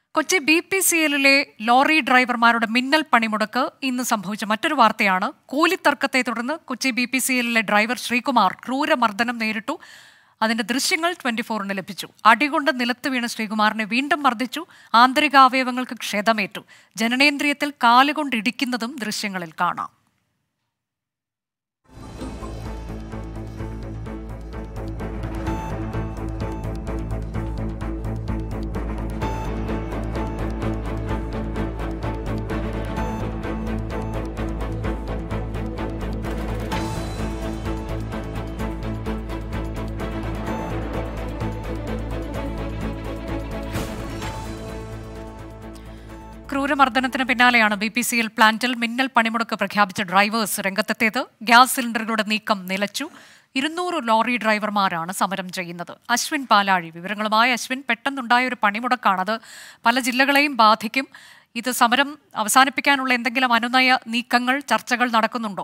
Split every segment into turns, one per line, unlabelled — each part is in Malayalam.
കൊച്ചി ബി പി സി എല്ലിലെ ലോറി ഡ്രൈവർമാരുടെ മിന്നൽ പണിമുടക്ക് ഇന്ന് സംഭവിച്ച മറ്റൊരു വാർത്തയാണ് കൂലിത്തർക്കത്തെ തുടർന്ന് കൊച്ചി ബി പി സി എല്ലിലെ ഡ്രൈവർ ശ്രീകുമാർ ക്രൂരമർദ്ദനം നേരിട്ടു അതിന്റെ ദൃശ്യങ്ങൾ ട്വന്റി ഫോറിന് ലഭിച്ചു അടികൊണ്ട് നിലത്ത് വീണ ശ്രീകുമാറിനെ വീണ്ടും മർദ്ദിച്ചു ആന്തരികാവയവങ്ങൾക്ക് ക്ഷതമേറ്റു ജനനേന്ദ്രിയത്തിൽ കാലുകൊണ്ട് ഇടിക്കുന്നതും ദൃശ്യങ്ങളിൽ കാണാം ക്രൂരമർദ്ദനത്തിന് പിന്നാലെയാണ് ബി പി സി എൽ പ്ലാന്റിൽ മിന്നൽ പണിമുടക്ക് പ്രഖ്യാപിച്ച ഡ്രൈവേഴ്സ് രംഗത്തെത്തിയത് ഗ്യാസ് സിലിണ്ടറുകളുടെ നീക്കം നിലച്ചു ഇരുന്നൂറ് ലോറി ഡ്രൈവർമാരാണ് സമരം ചെയ്യുന്നത് അശ്വിൻ പാലാഴി വിവരങ്ങളുമായി അശ്വിൻ പെട്ടെന്നുണ്ടായ ഒരു പണിമുടക്കാണത് പല ജില്ലകളെയും ബാധിക്കും ഇത് സമരം അവസാനിപ്പിക്കാനുള്ള എന്തെങ്കിലും അനുനയ നീക്കങ്ങൾ ചർച്ചകൾ നടക്കുന്നുണ്ടോ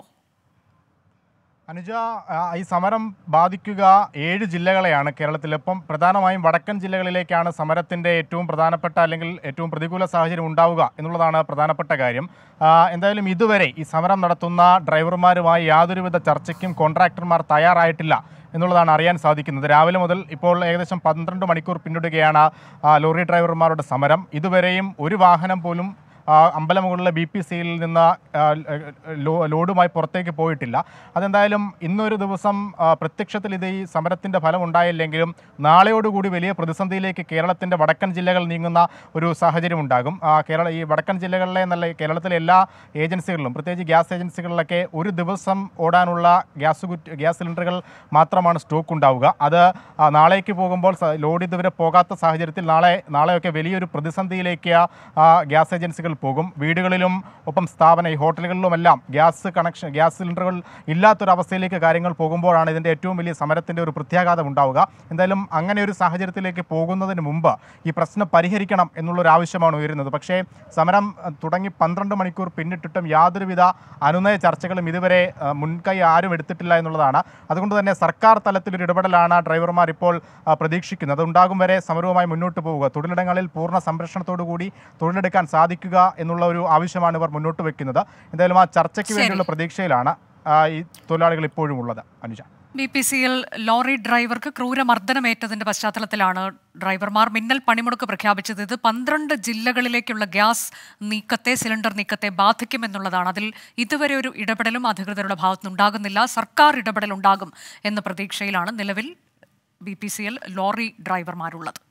അനുജ ആ, ഈ സമരം ബാധിക്കുക ഏഴ് ജില്ലകളെയാണ് കേരളത്തിൽ ഇപ്പം പ്രധാനമായും വടക്കൻ ജില്ലകളിലേക്കാണ് സമരത്തിൻ്റെ ഏറ്റവും പ്രധാനപ്പെട്ട അല്ലെങ്കിൽ ഏറ്റവും പ്രതികൂല സാഹചര്യം ഉണ്ടാവുക എന്നുള്ളതാണ് പ്രധാനപ്പെട്ട കാര്യം ആ, എന്തായാലും ഇതുവരെ ഈ സമരം നടത്തുന്ന ഡ്രൈവർമാരുമായി യാതൊരുവിധ ചർച്ചയ്ക്കും കോൺട്രാക്ടർമാർ തയ്യാറായിട്ടില്ല എന്നുള്ളതാണ് അറിയാൻ സാധിക്കുന്നത് രാവിലെ മുതൽ ഇപ്പോൾ ഏകദേശം പന്ത്രണ്ട് മണിക്കൂർ പിന്നിടുകയാണ് ആ, ലോറി ഡ്രൈവർമാരുടെ സമരം ഇതുവരെയും ഒരു വാഹനം പോലും ആ, അമ്പലമുകളിലെ ബി പി സിയിൽ നിന്ന് ആ, ലോ- ലോഡുമായി പുറത്തേക്ക് പോയിട്ടില്ല അതെന്തായാലും ഇന്നൊരു ദിവസം ആ, പ്രത്യക്ഷത്തിൽ ഇത് ഈ സമരത്തിൻ്റെ ഫലം ഉണ്ടായില്ലെങ്കിലും നാളെയോടുകൂടി വലിയ പ്രതിസന്ധിയിലേക്ക് കേരളത്തിൻ്റെ വടക്കൻ ജില്ലകൾ നീങ്ങുന്ന ഒരു സാഹചര്യം ഉണ്ടാകും ആ, കേരള ഈ വടക്കൻ ജില്ലകളിലെ എന്നല്ല കേരളത്തിലെ എല്ലാ ഏജൻസികളിലും പ്രത്യേകിച്ച് ഗ്യാസ് ഏജൻസികളിലൊക്കെ ഒരു ദിവസം ഓടാനുള്ള ഗ്യാസ് കുറ്റി ഗ്യാസ് സിലിണ്ടറുകൾ മാത്രമാണ് സ്റ്റോക്ക് ഉണ്ടാവുക അത് ആ, നാളേക്ക് പോകുമ്പോൾ സ- ലോഡ് ഇതുവരെ പോകാത്ത സാഹചര്യത്തിൽ നാളെ നാളെയൊക്കെ വലിയൊരു പ്രതിസന്ധിയിലേക്ക് ആ, ഗ്യാസ് ഏജൻസികൾ പോകും വീടുകളിലും ഒപ്പം സ്ഥാപന ഈ ഹോട്ടലുകളിലുമെല്ലാം ഗ്യാസ് കണക്ഷൻ ഗ്യാസ് സിലിണ്ടറുകൾ ഇല്ലാത്തൊരവസ്ഥയിലേക്ക് കാര്യങ്ങൾ പോകുമ്പോഴാണ് ഇതിൻ്റെ ഏറ്റവും വലിയ സമരത്തിൻ്റെ ഒരു പ്രത്യാഘാതം ഉണ്ടാവുക എന്തായാലും അങ്ങനെ ഒരു സാഹചര്യത്തിലേക്ക് പോകുന്നതിന് മുമ്പ് ഈ പ്രശ്നം പരിഹരിക്കണം എന്നുള്ളൊരു ആവശ്യമാണ് ഉയരുന്നത് പക്ഷേ സമരം അഹ്, തുടങ്ങി പന്ത്രണ്ട് മണിക്കൂർ പിന്നിട്ടിട്ടും യാതൊരുവിധ അനുനയ ചർച്ചകളും ഇതുവരെ അഹ്, മുൻകൈ ആരും എടുത്തിട്ടില്ല എന്നുള്ളതാണ് അതുകൊണ്ട് തന്നെ സർക്കാർ തലത്തിലൊരു ഇടപെടലാണ് ഡ്രൈവർമാർ ഇപ്പോൾ അഹ്, പ്രതീക്ഷിക്കുന്നത് ഉണ്ടാകും വരെ സമരവുമായി മുന്നോട്ട് പോവുക തൊഴിലിടങ്ങളിൽ പൂർണ്ണ സംരക്ഷണത്തോടു കൂടി തൊഴിലെടുക്കാൻ സാധിക്കുക എന്നുള്ള ഒരു ആവശ്യമാണ് ഇവർ മുന്നോട്ട് വെക്കുന്നത് എന്തായാലും ആ ചർച്ചയ്ക്ക്
ശരി.
വേണ്ടിയുള്ള പ്രതീക്ഷയിലാണ് ആ, ഈ തൊഴിലാളികൾ ഇപ്പോഴും ഉള്ളത് Anuja
B P C L lorry ഡ്രൈവർക്ക് ക്രൂരമർദ്ദനമേറ്റതിന്റെ പശ്ചാത്തലത്തിലാണ് ഡ്രൈവർമാർ മിന്നൽ പണിമുടക്ക് പ്രഖ്യാപിച്ചത് ഇത് പന്ത്രണ്ട് ജില്ലകളിലേക്കുള്ള ഗ്യാസ് നീക്കത്തെ സിലിണ്ടർ നീക്കത്തെ ബാധിക്കുമെന്നുള്ളതാണ് അതിൽ ഇതുവരെ ഒരു ഇടപെടലും അധികൃതരുടെ ഭാഗത്തുനിന്നുണ്ടാകുന്നില്ല സർക്കാർ ഇടപെടൽ ഉണ്ടാകും എന്ന പ്രതീക്ഷയിലാണ് നിലവിൽ B P C L lorry ഡ്രൈവർമാരുള്ളത്